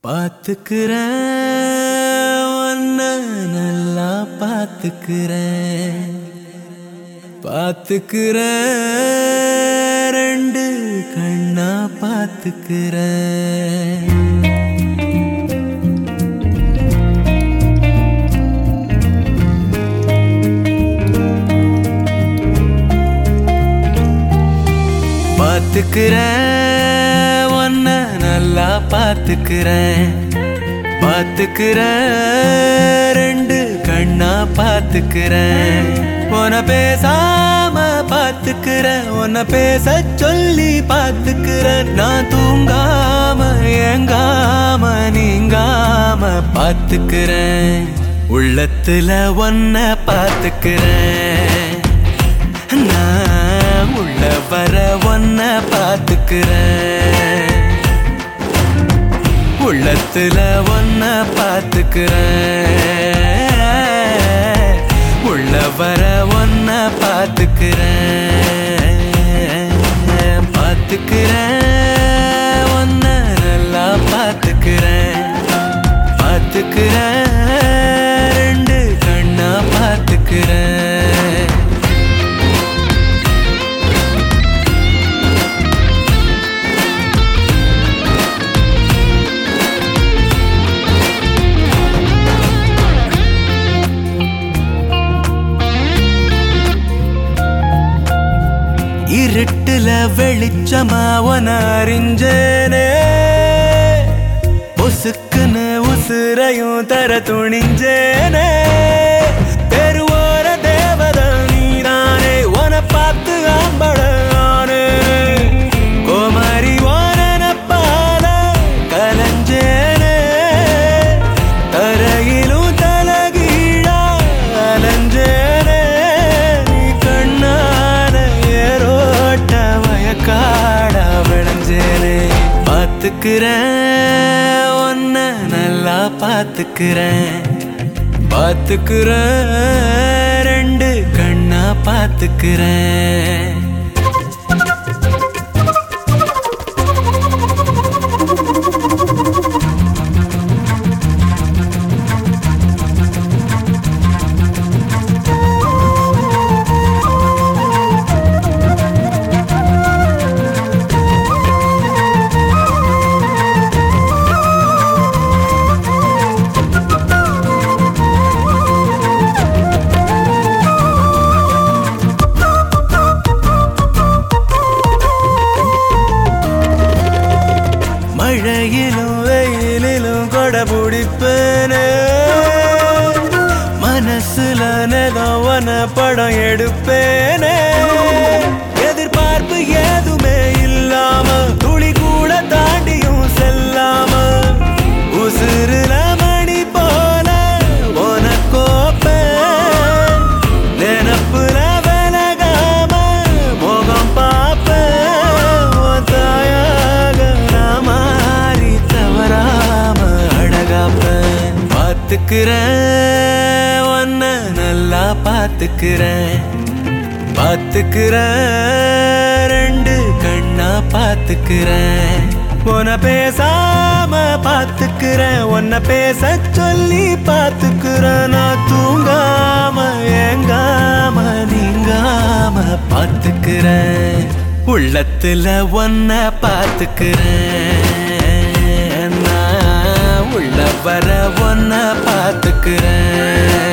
பாத்துக்கிறேன் உன்னை நல்லா பாத்துக்கிறேன் பாத்துக்கிறேன் ரெண்டு கண்ணா பாத்துக்கிறேன் பாத்துக்கிறேன் உன்னை நல்லா பாத்துக்கிறேன் பாத்துக்கிறேன் ரெண்டு கண்ணா பாத்துக்கிறேன் உன பேசாம பாத்துக்கிறேன் உன்னை பேச சொல்லி பாத்துக்கிறேன் நான் தூங்காம ஏங்காம நீங்காம பாத்துக்கிறேன் உள்ளத்துல ஒன்ன பாத்துக்கிறேன் நான் உள்ள வர ஒன்ன பாத்துக்கிறேன் உள்ளத்துல ஒன்ன பாத்துக்கிறேன் உள்ள வர ஒன்ன பாத்துக்கிறேன் பாத்துக்கிறேன் ஒன்ன நல்லா பாத்துக்கிறேன் பாத்துக்கிறேன் ரெண்டு கண்ணா பாத்துக்கிறேன் இருட்டுல வெளிச்சமா உன அறிஞ்சேனே பொசுக்குன்னு உசுரையும் தர துணிஞ்சேனே தெருவோர தேவத நீதானே உன பார்த்து ஆம்படானே கோமாரி ஓனன பால கலஞ்சேனே தரையிலும் தலகீழா அலஞ்சேனே நீ கண்ணான ஏரோட்ட வயக்காடா விளைஞ்சேனே பாத்துக்கிறேன் ஒன்ன நல்லா பாத்துக்கிறேன் பாத்துக்கிறேன் ரெண்டு கண்ணா பாத்துக்கிறேன் மழையிலும் வெயிலிலும் கொட பிடிப்பேனே மனசுல நெதவன படம் எடுப்பேனே எதிர்பார்ப்பு ஏதுமே இல்லாம துளி கூட தாண்டியும் செல்லாம உசுருல மணி போல உனக்கோப்பேன் நினப்புல விலகாம முகம் பார்ப்பேன் உன் தாயாக நான் மாறி தவறாம அழகாப்பேன் பார்த்துக்கிறேன் உன்ன நல்லா பார்த்துக்கிறேன் பார்த்துக்கிறேன் ரெண்டு கண்ணா பார்த்துக்கிறேன் உன பேசாம பார்த்துக்கிறேன் உன்னை பேச சொல்லி பார்த்துக்கிறேன் நான் தூங்காம ஏங்காம நீங்காம பார்த்துக்கிறேன் உள்ளத்துல ஒன்ன பார்த்துக்கிறேன் நான் உள்ள வர ஒன்ன பார்த்துக்கிறேன்